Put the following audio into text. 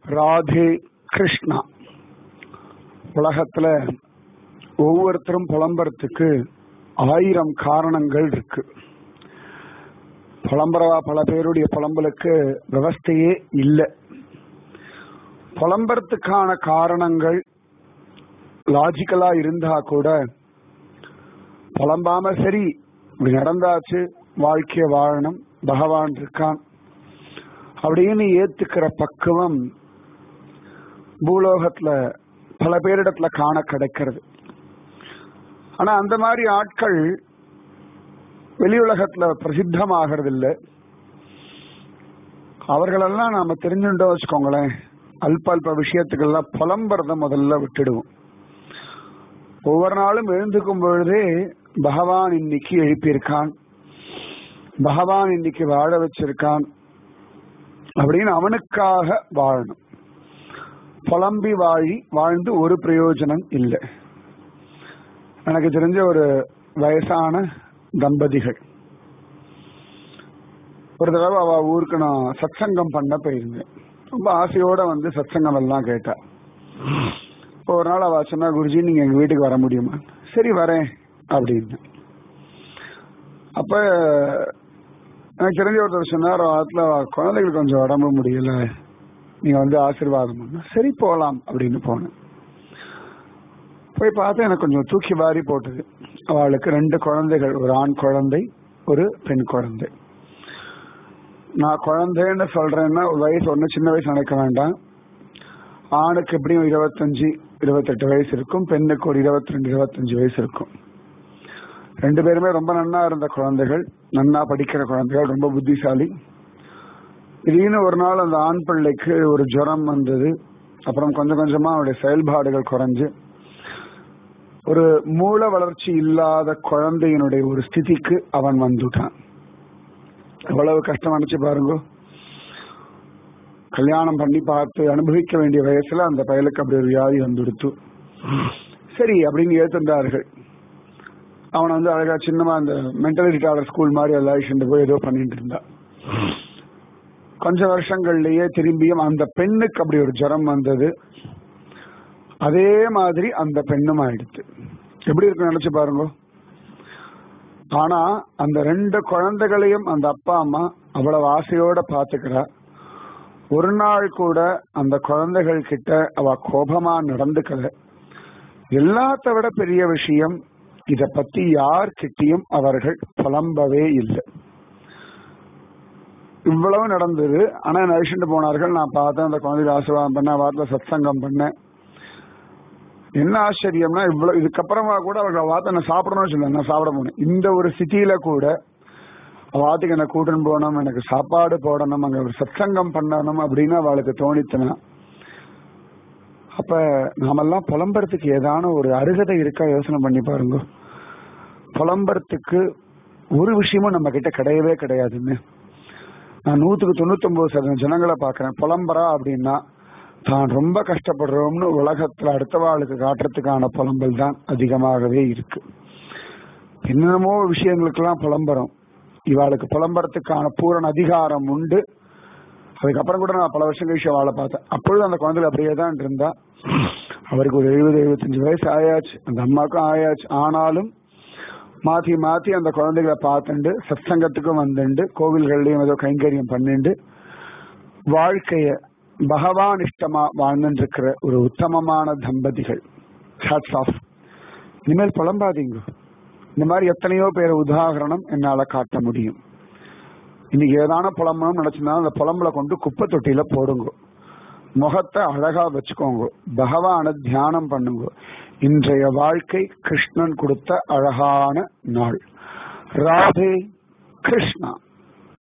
ராதே கிருஷ்ணா உலகத்துல ஒவ்வொருத்தரும் புலம்புறதுக்கு ஆயிரம் காரணங்கள் இருக்கு புலம்புறவா பல பேருடைய புலம்பலுக்கு விவஸ்தையே இல்லை புலம்புறதுக்கான காரணங்கள் லாஜிக்கலா இருந்தா கூட புலம்பாம சரி இப்படி நடந்தாச்சு வாழ்க்கைய வாழணும் பகவான் இருக்கான் அப்படின்னு ஏத்துக்கிற பக்குவம் பூலோகத்துல பல பேரிடத்துல காண கிடைக்கிறது ஆனா அந்த மாதிரி ஆட்கள் வெளி உலகத்துல பிரசித்தமாகிறது இல்லை அவர்களெல்லாம் நாம தெரிஞ்சுட்டோம் வச்சுக்கோங்களேன் அல்ப அல்ப விஷயத்துக்கெல்லாம் புலம்புறத முதல்ல விட்டுடுவோம் ஒவ்வொரு நாளும் எழுந்துக்கும் பொழுதே பகவான் இன்னைக்கு எழுப்பியிருக்கான் பகவான் இன்னைக்கு வாழ வச்சிருக்கான் அப்படின்னு அவனுக்காக வாழணும் புலம்பி வாழி வாழ்ந்து ஒரு பிரயோஜனம் இல்லை எனக்கு தெரிஞ்ச ஒரு வயசான தம்பதிகள் ஒரு தடவை அவ ஊருக்கு நான் சத்சங்கம் பண்ண போயிருந்தேன் ரொம்ப ஆசையோட வந்து சத்சங்கம் எல்லாம் கேட்டா இப்போ ஒரு நாள் அவ சொன்னா குருஜி நீங்க எங்க வீட்டுக்கு வர முடியுமா சரி வரேன் அப்படின்னு அப்ப எனக்கு தெரிஞ்ச ஒருத்தர் சொன்னார் அதுல குழந்தைகளுக்கு கொஞ்சம் உடம்பு முடியல நீங்க வந்து ஆசீர்வாதம் பண்ண சரி போலாம் அப்படின்னு போனேன் போய் பார்த்தா எனக்கு கொஞ்சம் தூக்கி வாரி போட்டது அவளுக்கு ரெண்டு குழந்தைகள் ஒரு ஆண் குழந்தை ஒரு பெண் குழந்தை நான் குழந்தைன்னு சொல்றேன்னா வயசு ஒண்ணு சின்ன வயசு நினைக்க வேண்டாம் ஆணுக்கு எப்படியும் இருபத்தஞ்சு இருபத்தெட்டு வயசு இருக்கும் பெண்ணுக்கு ஒரு இருபத்தி ரெண்டு இருபத்தஞ்சு வயசு இருக்கும் ரெண்டு பேருமே ரொம்ப நன்னா இருந்த குழந்தைகள் நன்னா படிக்கிற குழந்தைகள் ரொம்ப புத்திசாலி திடீர்னு ஒரு நாள் அந்த ஆண் பிள்ளைக்கு ஒரு ஜுரம் வந்தது அப்புறம் கொஞ்சம் கொஞ்சமா அவனுடைய செயல்பாடுகள் குறைஞ்சு ஒரு மூல வளர்ச்சி இல்லாத குழந்தையினுடைய ஒரு ஸ்திதிக்கு அவன் வந்துட்டான் எவ்வளவு கஷ்டம் நினைச்சு பாருங்க கல்யாணம் பண்ணி பார்த்து அனுபவிக்க வேண்டிய வயசுல அந்த பயலுக்கு அப்படி ஒரு வியாதி வந்துடுத்து சரி அப்படின்னு ஏத்துட்டார்கள் அவனை வந்து அழகா சின்னமா அந்த மென்டல் ரிட்டார்டர் ஸ்கூல் மாதிரி எல்லாம் போய் ஏதோ பண்ணிட்டு இருந்தான் கொஞ்ச வருஷங்கள்லயே திரும்பியும் அந்த பெண்ணுக்கு அப்படி ஒரு ஜுரம் வந்தது அதே மாதிரி அந்த பெண்ணும் ஆயிடுச்சு எப்படி இருக்கு நினைச்சு பாருங்க ஆனா அந்த ரெண்டு குழந்தைகளையும் அந்த அப்பா அம்மா அவ்வளவு ஆசையோட பாத்துக்கிறா ஒரு நாள் கூட அந்த குழந்தைகள் கிட்ட அவ கோபமா நடந்துக்கல எல்லாத்த விட பெரிய விஷயம் இத பத்தி யார்கிட்டயும் அவர்கள் புலம்பவே இல்லை இவ்வளவு நடந்தது ஆனா நழிச்சுட்டு போனார்கள் நான் பார்த்தேன் அந்த குழந்தைகள் ஆசீர்வாதம் பண்ண வாரத்துல சத்சங்கம் பண்ணேன் என்ன ஆச்சரியம்னா இவ்வளவு இதுக்கப்புறமா கூட அவர்கள் வார்த்தை நான் சாப்பிடணும்னு சொல்ல நான் சாப்பிட போனேன் இந்த ஒரு சிட்டியில கூட வாத்துக்கு என்ன கூட்டுன்னு போகணும் எனக்கு சாப்பாடு போடணும் அங்க ஒரு சத்சங்கம் பண்ணணும் அப்படின்னு அவளுக்கு தோணித்தனா அப்ப நாமெல்லாம் புலம்புறதுக்கு ஏதான ஒரு அருகதை இருக்கா யோசனை பண்ணி பாருங்க புலம்புறதுக்கு ஒரு விஷயமும் நம்ம கிட்ட கிடையவே கிடையாதுன்னு நான் நூத்துக்கு தொண்ணூத்தி ஒன்பது சதவீதம் ஜனங்களை பாக்குறேன் புலம்புறா அப்படின்னா தான் ரொம்ப கஷ்டப்படுறோம்னு உலகத்துல அடுத்தவாளுக்கு காட்டுறதுக்கான புலம்பல் தான் அதிகமாகவே இருக்கு என்னென்னமோ விஷயங்களுக்கெல்லாம் புலம்புறோம் இவாளுக்கு புலம்புறதுக்கான பூரண அதிகாரம் உண்டு அதுக்கப்புறம் கூட நான் பல வருஷம் கழிச்சு அவளை பார்த்தேன் அப்பொழுது அந்த குழந்தைகள் அப்படியே தான் இருந்தா அவருக்கு ஒரு எழுபது எழுபத்தஞ்சு வயசு ஆயாச்சு அந்த அம்மாவுக்கும் ஆயாச்சு ஆனாலும் மாத்தி மாத்தி அந்த குழந்தைகளை பார்த்துண்டு சத்சங்கத்துக்கும் வந்துண்டு கோவில்கள்லயும் ஏதோ கைங்கரியம் பண்ணிண்டு வாழ்க்கைய பகவான் இஷ்டமா வாழ்ந்துட்டு இருக்கிற ஒரு உத்தமமான தம்பதிகள் ஹேட்ஸ் ஆஃப் இனிமேல் புலம்பாதீங்க இந்த மாதிரி எத்தனையோ பேர் உதாகரணம் என்னால காட்ட முடியும் இன்னைக்கு ஏதான புலம்பணும் நினைச்சிருந்தா அந்த புலம்புல கொண்டு குப்பை தொட்டியில போடுங்க முகத்தை அழகா வச்சுக்கோங்க பகவான தியானம் பண்ணுங்க இன்றைய வாழ்க்கை கிருஷ்ணன் கொடுத்த அழகான நாள் ராதே கிருஷ்ணா